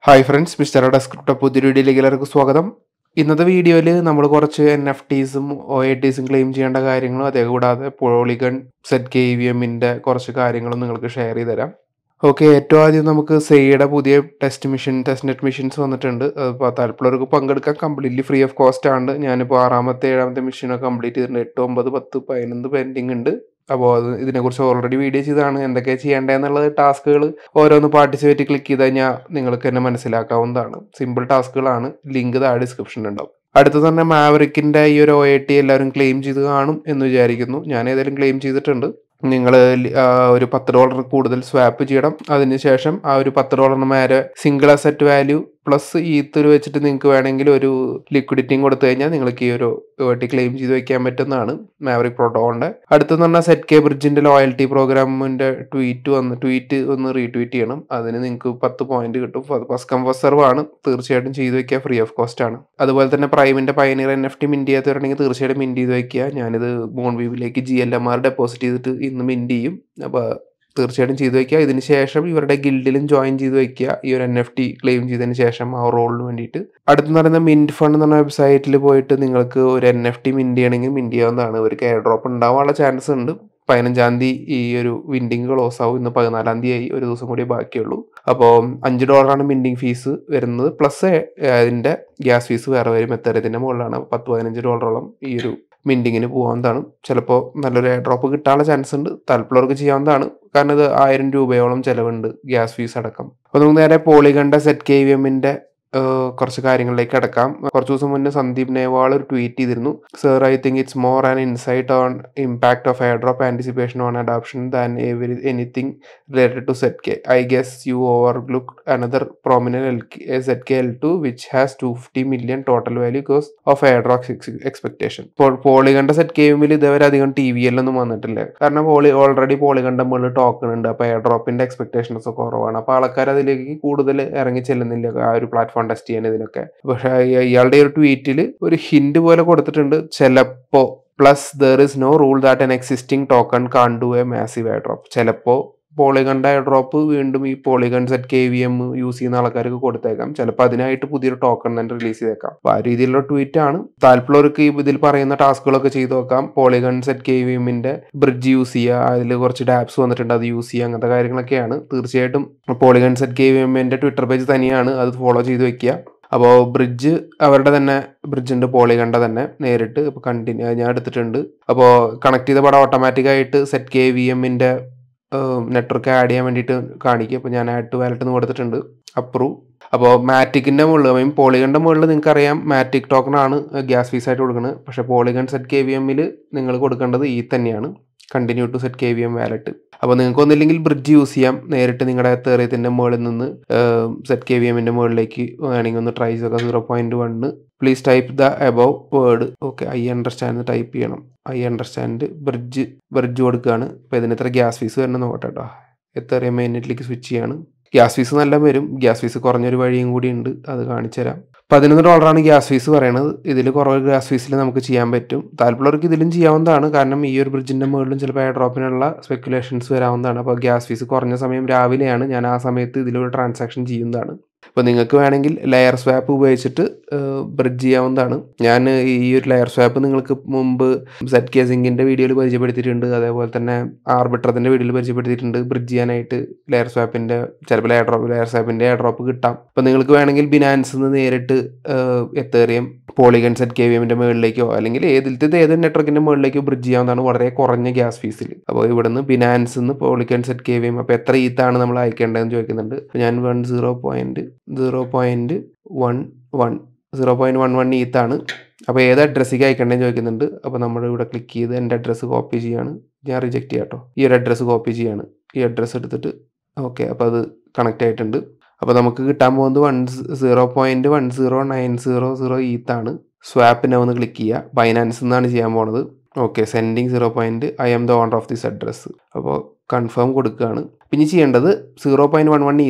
hi friends mister ഡെസ്ക്രിപ്റ്റ് പുതിയ വീഡിയോയിലേക്ക് എല്ലാവർക്കും സ്വാഗതം ഇന്നത്തെ വീഡിയോയിൽ നമ്മൾ കുറച്ച് എൻ എഫ് ടീസും ഒ എ ടീസും ക്ലെയിം ചെയ്യേണ്ട കാര്യങ്ങളും അതേ കൂടാതെ പോളിഗൺ സെറ്റ് കെ വി എമ്മിൻ്റെ കുറച്ച് കാര്യങ്ങളും നിങ്ങൾക്ക് ഷെയർ ചെയ്ത് തരാം ഓക്കെ ഏറ്റവും ആദ്യം നമുക്ക് സെയുടെ പുതിയ test machine testnet machines വന്നിട്ടുണ്ട് അപ്പോൾ താല്പര്യമുള്ളവർക്ക് പങ്കെടുക്കാൻ കംപ്ലീറ്റ്ലി ഫ്രീ ഓഫ് കോസ്റ്റ് ആണ് ഞാനിപ്പോൾ ആറാമത്തെ ഏഴാമത്തെ മെഷീനൊക്കെ കംപ്ലീറ്റ് ചെയ്തിട്ടുണ്ട് എട്ട് ഒമ്പത് പത്ത് പതിനൊന്ന് പെൻഡിങ് ഉണ്ട് അപ്പോൾ അത് ഇതിനെക്കുറിച്ച് ഓൾറെഡി വീഡിയോ ചെയ്തതാണ് എന്തൊക്കെ ചെയ്യേണ്ടതെന്നുള്ളത് ടാസ്കുകൾ ഓരോന്ന് പാർട്ടിസിപ്പേറ്റ് ക്ലിക്ക് ചെയ്ത് കഴിഞ്ഞാൽ നിങ്ങൾക്ക് തന്നെ മനസ്സിലാക്കാവുന്നതാണ് സിമ്പിൾ ടാസ്കുകളാണ് ലിങ്ക് താഴെ ഡിസ്ക്രിപ്ഷനിൽ ഉണ്ടാവും അടുത്ത തന്നെ മാവറിക്കിൻ്റെ ഈ ഒരു ഒ എ ടി എല്ലാവരും ക്ലെയിം ചെയ്ത് കാണും എന്ന് വിചാരിക്കുന്നു ഞാൻ ഏതായാലും ക്ലെയിം ചെയ്തിട്ടുണ്ട് നിങ്ങൾ ഒരു പത്ത് ഡോളർ കൂടുതൽ സ്വാപ്പ് ചെയ്യണം അതിനുശേഷം ആ ഒരു പത്ത് ഡോളറിന് മേലെ സിംഗിൾ അസറ്റ് വാല്യൂ പ്ലസ് ഈത്തൊരു വെച്ചിട്ട് നിങ്ങൾക്ക് വേണമെങ്കിൽ ഒരു ലിക്വിഡിറ്റിയും കൊടുത്തു കഴിഞ്ഞാൽ നിങ്ങൾക്ക് ഈ ഒരു വേട്ടി ക്ലെയിം ചെയ്ത് വെക്കാൻ പറ്റുന്നതാണ് മാവറിക് പ്രോട്ടോകോളിൻ്റെ അടുത്തെന്ന് പറഞ്ഞാൽ സെറ്റ് കെ ബ്രിഡ്ജിൻ്റെ ലോയൽറ്റി പ്രോഗ്രാമിൻ്റെ ട്വീറ്റ് വന്ന് ട്വീറ്റ് ഒന്ന് റീട്വീറ്റ് ചെയ്യണം അതിന് നിങ്ങൾക്ക് പത്ത് പോയിന്റ് കിട്ടും ഫസ്റ്റ് കം ഫസ്റ്റ് സെർവ് ആണ് തീർച്ചയായിട്ടും ചെയ്ത് വെക്കുക ഫ്രീ ഓഫ് കോസ്റ്റ് ആണ് അതുപോലെ തന്നെ പ്രൈമിൻ്റെ pioneer N F T mint ചെയ്യാത്തവരുണ്ടെങ്കിൽ തീർച്ചയായിട്ടും മിൻറ്റ് ചെയ്ത് വെക്കുക ഞാനിത് മോൺ വീവിലേക്ക് G L M R deposit ചെയ്തിട്ട് ഇന്ന് മിൻറ്റ് ചെയ്യും അപ്പോൾ തീർച്ചയായിട്ടും ചെയ്തു വയ്ക്കുക ഇതിന് ശേഷം ഇവരുടെ ഗിൽഡിലും ജോയിൻ ചെയ്ത് വയ്ക്കുക ഈ ഒരു എൻ എഫ് ടി ക്ലെയിം ചെയ്തതിന് ശേഷം ആ റോളിന് വേണ്ടിയിട്ട് അടുത്തെന്ന് പറയുന്ന മിൻറ്റ് ഫണ്ട് എന്ന് പറഞ്ഞ വെബ്സൈറ്റിൽ പോയിട്ട് നിങ്ങൾക്ക് ഒരു എൻ എഫ് ടി മിൻറ്റ് ചെയ്യണമെങ്കിൽ മിൻറ്റ് ചെയ്യാവുന്നതാണ് ഇവർക്ക് എയർ ഡ്രോപ്പ് ഉണ്ടാവാനുള്ള ചാൻസ് ഉണ്ട് പതിനഞ്ചാം തീയതി ഈ ഒരു വിൻഡിങ് ക്ലോസ് ആവും ഇന്ന് പതിനാലാം തീയതി ആയി ഒരു ദിവസം കൂടി ബാക്കിയുള്ളൂ അപ്പോൾ അഞ്ച് ഡോളറാണ് മിൻഡിങ് ഫീസ് വരുന്നത് പ്ലസ് അതിൻ്റെ ഗ്യാസ് ഫീസ് വേറെ വരും എത്തരത്തിൻ്റെ മുകളിലാണ് പത്ത് പതിനഞ്ച് ഡോളറോളം ഈ ഒരു മിൻഡിങ്ങിന് പോകാവുന്നതാണ് ചിലപ്പോൾ നല്ലൊരു എയർ ഡ്രോപ്പ് കിട്ടാനുള്ള ചാൻസ് ഉണ്ട് താല്പര്യമുള്ളവർക്ക് ചെയ്യാവുന്നതാണ് കാരണം ഇത് ആയിരം രൂപയോളം ചിലവുണ്ട് ഗ്യാസ് ഫീസ് അടക്കം അപ്പോൾ നമുക്ക് നേരെ പോളിഗണ്ട സെറ്റ് കെ വി എമ്മിൻ്റെ കുറച്ച് കാര്യങ്ങളിലേക്ക് അടക്കാം കുറച്ച് ദിവസം മുന്നേ സന്ദീപ് നേവാൾ ഒരു ട്വീറ്റ് ചെയ്തിരുന്നു sir I think it's more an insight on impact of air drop anticipation on adoption than every anything related to Z K I guess you overlook another prominent L Z K L two which has two fifty million total value cause of air drop expectation പോളികണ്ട Z K എമ്മിൽ ഇതുവരെ അധികം T V എല്ലൊന്നും വന്നിട്ടില്ല കാരണം poly already പോളികണ്ട മുകളിൽ token ഉണ്ട് അപ്പോൾ air ഡ്രോപ്പിന്റെ expectations ഒക്കെ കുറവാണ് അപ്പോൾ ആൾക്കാർ അതിലേക്ക് കൂടുതൽ ഇറങ്ങി ചെല്ലുന്നില്ല ആ ഒരു പ്ലാറ്റ്ഫോം ടെസ്റ്റ് ചെയ്യാൻ ഇതിനൊക്കെ പക്ഷേ ഇയാളുടെ ഒരു ട്വീറ്റിൽ ഒരു ഹിന്റ് പോലെ കൊടുത്തിട്ടുണ്ട് ചിലപ്പോ plus there is no rule that an existing token can do a massive air drop ചിലപ്പോൾ പോളിഗൺ എയർ ഡ്രോപ്പ് വീണ്ടും ഈ Polygon Z K V M use ചെയ്യുന്ന ആൾക്കാർക്ക് കൊടുത്തേക്കാം ചിലപ്പോൾ അതിനായിട്ട് പുതിയൊരു ടോക്കൺ തന്നെ റിലീസ് ചെയ്തേക്കാം അപ്പോൾ ആ രീതിയിലുള്ള ട്വീറ്റ് ആണ് താല്പര്യമുള്ളവർക്ക് ഇതിൽ പറയുന്ന ടാസ്കുകളൊക്കെ ചെയ്തു നോക്കാം പോളിഗൺ സെറ്റ് കെ വി എമ്മിന്റെ ബ്രിഡ്ജ് യൂസ് ചെയ്യുക അതിൽ കുറച്ച് ഡാപ്സ് വന്നിട്ടുണ്ട് അത് യൂസ് ചെയ്യുക അങ്ങനത്തെ കാര്യങ്ങളൊക്കെയാണ് തീർച്ചയായിട്ടും പോളിഗൺ സെറ്റ് കെ വി എമ്മിന്റെ ട്വിറ്റർ പേജ് തന്നെയാണ് അത് ഫോളോ ചെയ്ത് വെക്കുക അപ്പോൾ ബ്രിഡ്ജ് അവരുടെ തന്നെ ബ്രിഡ്ജിൻ്റെ പോളികണ്ട തന്നെ നേരിട്ട് ഇപ്പോൾ കണ്ടിന്യൂ ഞാൻ എടുത്തിട്ടുണ്ട് അപ്പോൾ കണക്ട് ചെയ്ത പടം ഓട്ടോമാറ്റിക്കായിട്ട് സെറ്റ് കെ വി എമ്മിൻ്റെ നെറ്റ്വർക്ക് ആഡ് ചെയ്യാൻ വേണ്ടിയിട്ട് കാണിക്കും അപ്പോൾ ഞാൻ ആഡ് ടു വാലറ്റ് എന്ന് കൊടുത്തിട്ടുണ്ട് അപ്രൂവ് അപ്പോൾ മാറ്റിക്കിൻ്റെ മുകളിൽ ഐ മീൻ പോളിഗണിൻ്റെ മുകളിൽ നിങ്ങൾക്ക് അറിയാം മാറ്റിക് ടോക്കണാണ് ഗ്യാസ് ഫീസ് ആയിട്ട് കൊടുക്കുന്നത് പക്ഷേ പോളിഗൺ സെറ്റ് കെ വി എമ്മിൽ നിങ്ങൾ കൊടുക്കേണ്ടത് ഈ തന്നെയാണ് continue to Z K V M wallet അപ്പോൾ നിങ്ങൾക്ക് ഒന്നില്ലെങ്കിൽ ബ്രിഡ്ജ് യൂസ് ചെയ്യാം നേരിട്ട് നിങ്ങളുടെ തെറിയത്തിൻ്റെ മുകളിൽ നിന്ന് സെറ്റ് കെ വി എമ്മിൻ്റെ മുകളിലേക്ക് വേണമെങ്കിൽ ഒന്ന് ട്രൈ ചെയ്യുക zero point one please type the above word okay I understand type ചെയ്യണം ഐ അണ്ടർസ്റ്റാൻഡ് ബ്രിഡ്ജ് ബ്രിഡ്ജ് കൊടുക്കുകയാണ് അപ്പോൾ ഇതിന് എത്ര ഗ്യാസ് ഫീസ് വരണം നോക്കട്ടെ കേട്ടോ എത്ര മിനിറ്റിലേക്ക് സ്വിച്ച് ചെയ്യാണ് ഗ്യാസ് ഫീസ് നല്ല വരും ഗ്യാസ് ഫീസ് കുറഞ്ഞൊരു വഴിയും കൂടി ഉണ്ട് അത് കാണിച്ചു തരാം പതിനൊന്ന് ഡോളറാണ് ഗ്യാസ് ഫീസ് പറയണത് ഇതിൽ കുറവ് ഗ്യാസ് ഫീസിൽ നമുക്ക് ചെയ്യാൻ പറ്റും താല്പര്യമുള്ളവർക്ക് ഇതിലും ചെയ്യാവുന്നതാണ് കാരണം ഈ ഒരു ബ്രിഡ്ജിൻ്റെ മുകളിലും ചിലപ്പോൾ എയർ ഡ്രോപ്പിനുള്ള സ്പെക്കുലേഷൻസ് വരാവുന്നതാണ് അപ്പോൾ ഗ്യാസ് ഫീസ് കുറഞ്ഞ സമയം രാവിലെയാണ് ഞാൻ ആ സമയത്ത് ഇതിലൊരു ട്രാൻസാക്ഷൻ ചെയ്യുന്നതാണ് അപ്പോൾ നിങ്ങൾക്ക് വേണമെങ്കിൽ ലെയർ സ്വാപ്പ് ഉപയോഗിച്ചിട്ട് ബ്രിഡ്ജ് ചെയ്യാവുന്നതാണ് ഞാൻ ഈ ഒരു ലെയർ സ്വാപ്പ് നിങ്ങൾക്ക് മുമ്പ് സെറ്റ് കേസിങ്ങിൻ്റെ വീഡിയോയിൽ പരിചയപ്പെടുത്തിയിട്ടുണ്ട് അതേപോലെ തന്നെ ആർബിട്രത്തിൻ്റെ വീഡിയോയിൽ പരിചയപ്പെടുത്തിയിട്ടുണ്ട് ബ്രിഡ്ജ് ചെയ്യാനായിട്ട് ലെയർ സ്വാപ്പിൻ്റെ ചിലപ്പോൾ ലെയർ ഡ്രോപ്പ് ലെയർ സ്വാപ്പിൻ്റെ എയർ ഡ്രോപ്പ് കിട്ടാം അപ്പോൾ നിങ്ങൾക്ക് വേണമെങ്കിൽ ബിനാൻസിൽ നിന്ന് നേരിട്ട് Ethereum Polygon Z K V എമ്മിൻ്റെ മുകളിലേക്കോ അല്ലെങ്കിൽ ഏതിലത്തെ ഏത് നെറ്റ്വർക്കിൻ്റെ മുകളിലേക്കോ ബ്രിഡ്ജ് ചെയ്യാവുന്നതാണ് വളരെ കുറഞ്ഞ ഗ്യാസ് ഫീസിൽ അപ്പോൾ ഇവിടുന്ന് ബിനാൻസ് നിന്ന് Polygon Z K V M അപ്പോൾ എത്ര ഈത്താണ് നമ്മൾ അയക്കേണ്ടതെന്ന് ചോദിക്കുന്നുണ്ട് ഞാൻ one zero point zero point one one zero point one one ഈത്താണ് അപ്പോൾ ഏത് അഡ്രസ്സിലേക്ക് അയക്കേണ്ടതെന്ന് ചോദിക്കുന്നുണ്ട് അപ്പോൾ നമ്മൾ ഇവിടെ ക്ലിക്ക് ചെയ്ത് എൻ്റെ അഡ്രസ്സ് കോപ്പി ചെയ്യാണ് ഞാൻ റിജക്റ്റ് ചെയ്യാം കേട്ടോ ഈ ഒരു അഡ്രസ്സ് കോപ്പി ചെയ്യാണ് ഈ അഡ്രസ്സ് എടുത്തിട്ട് ഓക്കെ അപ്പോൾ അത് കണക്റ്റ് ആയിട്ടുണ്ട് അപ്പോൾ നമുക്ക് കിട്ടാൻ പോകുന്നത് one zero point one zero nine zero zero ഈത്താണ് സ്വാപ്പിനെ ഒന്ന് ക്ലിക്ക് ചെയ്യുക ബൈനാൻസ് എന്നാണ് ചെയ്യാൻ പോണത് okay sending zero point I'm the owner of this address അപ്പോൾ കൺഫേം കൊടുക്കുകയാണ് പിന്നെ ചെയ്യേണ്ടത് zero point one one ETH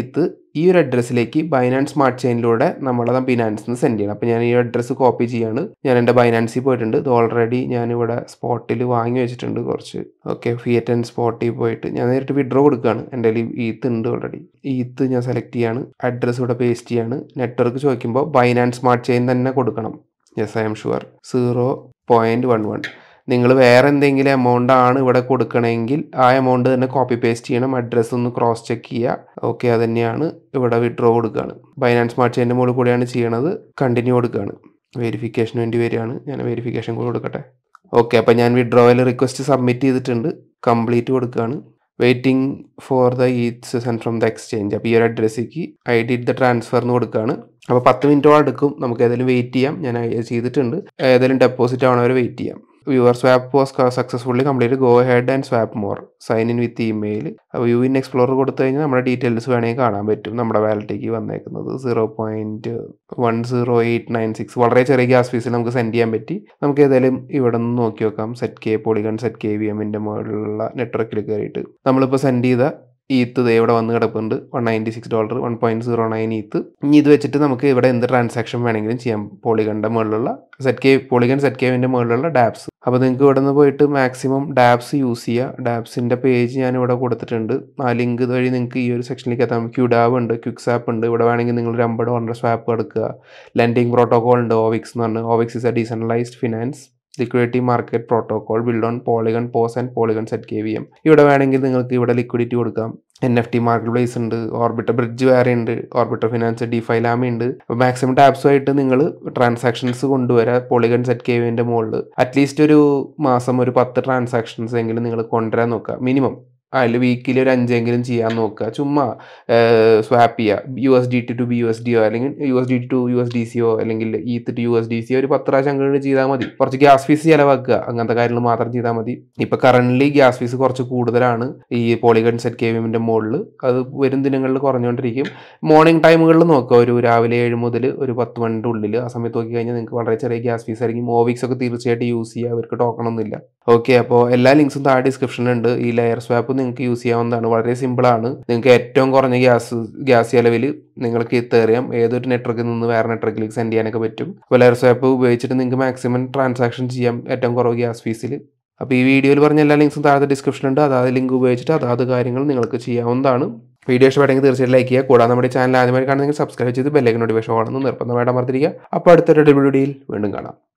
ഈ ഒരു അഡ്രസ്സിലേക്ക് ബൈനാൻസ് സ്മാർട്ട് ചെയിനിലൂടെ നമ്മളത് ബിനാൻസിൽ നിന്ന് സെൻഡ് ചെയ്യണം അപ്പോൾ ഞാൻ ഈ അഡ്രസ്സ് കോപ്പി ചെയ്യാണ് ഞാൻ എൻ്റെ ബൈനാൻസിൽ പോയിട്ടുണ്ട് ഇത് ഓൾറെഡി ഞാനിവിടെ സ്പോട്ടിൽ വാങ്ങി വെച്ചിട്ടുണ്ട് കുറച്ച് ഓക്കെ ഫിയറ്റ് ആൻഡ് സ്പോട്ടിൽ പോയിട്ട് ഞാൻ നേരിട്ട് വിഡ്രോ കൊടുക്കുകയാണ് എൻ്റെ കയ്യിൽ ഈത്ത് ഉണ്ട് ഓൾറെഡി ഈത്ത് ഞാൻ സെലക്ട് ചെയ്യാണ് അഡ്രസ്സ് ഇവിടെ പേസ്റ്റ് ചെയ്യാണ് നെറ്റ്വർക്ക് ചോദിക്കുമ്പോൾ ബൈനാൻസ് സ്മാർട്ട് ചെയിൻ തന്നെ കൊടുക്കണം yes I'm sure zero point one one നിങ്ങൾ വേറെ എന്തെങ്കിലും എമൗണ്ട് ആണ് ഇവിടെ കൊടുക്കണമെങ്കിൽ ആ എമൗണ്ട് തന്നെ കോപ്പി പേസ്റ്റ് ചെയ്യണം അഡ്രസ്സ് ഒന്ന് ക്രോസ് ചെക്ക് ചെയ്യുക ഓക്കെ അത് തന്നെയാണ് ഇവിടെ വിഡ്രോ കൊടുക്കുകയാണ് ബൈനാൻസ് സ്മാർട്ട് ചെയിൻ്റെ മുകളിൽ കൂടെയാണ് ചെയ്യണത് കണ്ടിന്യൂ കൊടുക്കുകയാണ് വെരിഫിക്കേഷന് വേണ്ടി വരികയാണ് ഞാൻ വെരിഫിക്കേഷൻ കൂടെ കൊടുക്കട്ടെ ഓക്കെ അപ്പോൾ ഞാൻ വിഡ്രോവൽ റിക്വസ്റ്റ് സബ്മിറ്റ് ചെയ്തിട്ടുണ്ട് കംപ്ലീറ്റ് കൊടുക്കുകയാണ് waiting for the ETH's send from the exchange അപ്പോൾ ഈ ഒരു അഡ്രസ്സിലേക്ക് ഐ ഡിഡ് ദ ട്രാൻസ്ഫർ എന്ന് കൊടുക്കുകയാണ് അപ്പോൾ പത്ത് മിനിറ്റോളം എടുക്കും നമുക്ക് ഏതായാലും വെയിറ്റ് ചെയ്യാം ഞാൻ ചെയ്തിട്ടുണ്ട് ഏതായാലും ഡെപ്പോസിറ്റ് ആവണവരെ വെയിറ്റ് ചെയ്യാം your swap was successfully complete go head and swap more sign in with email അപ്പോൾ യു ഇൻ എക്സ്പ്ലോറർ കൊടുത്തു കഴിഞ്ഞാൽ നമ്മുടെ ഡീറ്റെയിൽസ് വേണമെങ്കിൽ കാണാൻ പറ്റും നമ്മുടെ വാലറ്റിലേക്ക് വന്നേക്കുന്നത് zero point one zero eight nine six വളരെ ചെറിയ ഗ്യാസ് ഫീസിൽ നമുക്ക് സെൻഡ് ചെയ്യാൻ പറ്റി നമുക്ക് ഏതായാലും ഇവിടെ നിന്ന് നോക്കി നോക്കാം Z K Polygon Z K V എമ്മിൻ്റെ മുകളിലുള്ള നെറ്റ്വർക്കിൽ കയറിയിട്ട് നമ്മളിപ്പോൾ സെൻഡ് ചെയ്ത ഈത്ത് ദേ ഇവിടെ വന്ന് കിടപ്പുണ്ട് one ninety six dollar one point zero nine ETH ഇനി ഇത് വെച്ചിട്ട് നമുക്ക് ഇവിടെ എന്ത് ട്രാൻസാക്ഷൻ വേണമെങ്കിലും ചെയ്യാം പോളിഗണിൻ്റെ മുകളിലുള്ള സെറ്റ് കെ പോളിഗൺ സെറ്റ് കെവിൻ്റെ മുകളിലുള്ള ഡാപ്സ് അപ്പോൾ നിങ്ങൾക്ക് ഇവിടെ നിന്ന് പോയിട്ട് മാക്സിമം ഡാപ്സ് യൂസ് ചെയ്യുക ഡാപ്സിൻ്റെ പേജ് ഞാൻ ഇവിടെ കൊടുത്തിട്ടുണ്ട് ആ ലിങ്ക് വഴി നിങ്ങൾക്ക് ഈ ഒരു സെക്ഷനിലേക്ക് എത്താം ക്യൂഡാവ് ഉണ്ട് ക്വിക്സ് ആപ്പ് ഉണ്ട് ഇവിടെ വേണമെങ്കിൽ നിങ്ങൾ ഒരു അമ്പത് ഡോളറിൻ്റെ സ്വാപ്പ് എടുക്കുക ലെൻഡിങ് പ്രോട്ടോകോൾ ഉണ്ട് ഓവിക്സ് എന്ന് പറഞ്ഞ് Ovix is a decentralized finance liquidity market protocol build on Polygon PoS and Polygon Z K V M ഇവിടെ വേണമെങ്കിൽ നിങ്ങൾക്ക് ഇവിടെ ലിക്വിഡിറ്റി കൊടുക്കാം N F T marketplace ഉണ്ട് ഓർബിറ്റർ ബ്രിഡ്ജ് വേറെ ഉണ്ട് ഓർബിറ്റർ ഫിനാൻസ് ഡിഫൈ ലാമി ഉണ്ട് അപ്പോൾ മാക്സിമം ടാപ്സുമായിട്ട് നിങ്ങൾ ട്രാൻസാക്ഷൻസ് കൊണ്ടുവരാ പോളിഗൺ സെറ്റ് കെ വിൻ്റെ മുകളിൽ അറ്റ്ലീസ്റ്റ് ഒരു മാസം ഒരു പത്ത് ട്രാൻസാക്ഷൻസ് എങ്കിലും നിങ്ങൾ കൊണ്ടുവരാൻ നോക്കുക മിനിമം അതിൽ വീക്കിലി ഒരു അഞ്ചെങ്കിലും ചെയ്യാൻ നോക്കുക ചുമ്മാ സ്വാപ്പ് ചെയ്യുക U S D T to B U S ഡിയോ അല്ലെങ്കിൽ U S D to U S D സിയോ അല്ലെങ്കിൽ ETH to U S D സിയോ ഒരു പത്ത് പ്രാവശ്യം അങ്ങോട്ട് ചെയ്താൽ മതി കുറച്ച് ഗ്യാസ് ഫീസ് ചിലവാക്കുക അങ്ങനത്തെ കാര്യങ്ങൾ മാത്രം ചെയ്താൽ മതി ഇപ്പൊ കറന്റ് ഗ്യാസ് ഫീസ് കുറച്ച് കൂടുതലാണ് ഈ പോളിഗൺ സെറ്റ് കെ വിമിന്റെ മുകളിൽ അത് വരും ദിനങ്ങളിൽ കുറഞ്ഞുകൊണ്ടിരിക്കും മോർണിംഗ് ടൈമുകളിൽ നോക്കുക ഒരു രാവിലെ ഏഴ് മുതൽ ഒരു പത്ത് മണിൻ്റെ ഉള്ളിൽ ആ സമയത്ത് നോക്കി കഴിഞ്ഞാൽ നിങ്ങൾക്ക് വളരെ ചെറിയ ഗ്യാസ് ഫീസ് ആയിരിക്കും മോവിക്സ് ഒക്കെ തീർച്ചയായിട്ടും യൂസ് ചെയ്യുക അവർക്ക് ടോക്കൺ ഒന്നുമില്ല ഓക്കെ അപ്പോൾ എല്ലാ ലിങ്ക്സും താഴെ ഡിസ്ക്രിപ്ഷനിലുണ്ട് ഈ ലെയർ സ്വാപ്പ് നിങ്ങൾക്ക് യൂസ് ചെയ്യാവുന്നതാണ് വളരെ സിമ്പിളാണ് നിങ്ങൾക്ക് ഏറ്റവും കുറഞ്ഞ ഗ്യാസ് ഗ്യാസ് ചെലവിൽ നിങ്ങൾക്ക് ഇത്തറിയാം ഏതൊരു നെറ്റ്വർക്കിൽ നിന്ന് വേറെ നെറ്റ്വർക്കിലേക്ക് സെൻഡ് ചെയ്യാനൊക്കെ പറ്റും അപ്പോൾ ലെയർ സ്വാപ്പ് ഉപയോഗിച്ചിട്ട് നിങ്ങൾക്ക് മാക്സിമം ട്രാൻസാക്ഷൻ ചെയ്യാം ഏറ്റവും കുറവ് ഗ്യാസ് ഫീസിൽ അപ്പോൾ ഈ വീഡിയോയിൽ പറഞ്ഞ എല്ലാ ലിങ്ക്സും താഴത്തെ ഡിസ്ക്രിപ്ഷനുണ്ട് അതാത് ലിങ്ക് ഉപയോഗിച്ചിട്ട് അതാത് കാര്യങ്ങൾ നിങ്ങൾക്ക് ചെയ്യാവുന്നതാണ് വീഡിയോ ഇഷ്ടപ്പെട്ടെങ്കിൽ തീർച്ചയായിട്ടും ലൈക്ക് ചെയ്യുക കൂടാതെ നമ്മുടെ ചാനൽ ആദ്യമായി കാണുന്നെങ്കിൽ സബ്സ്ക്രൈബ് ചെയ്ത് ബെല്ലൈക്കൻ നോട്ടിഫിക്കേഷൻ ഓണെന്ന് നിർബന്ധമായിട്ട് അമർത്തിരിക്കുക അപ്പോൾ അടുത്തൊരു വീഡിയോയിൽ വീണ്ടും കാണാം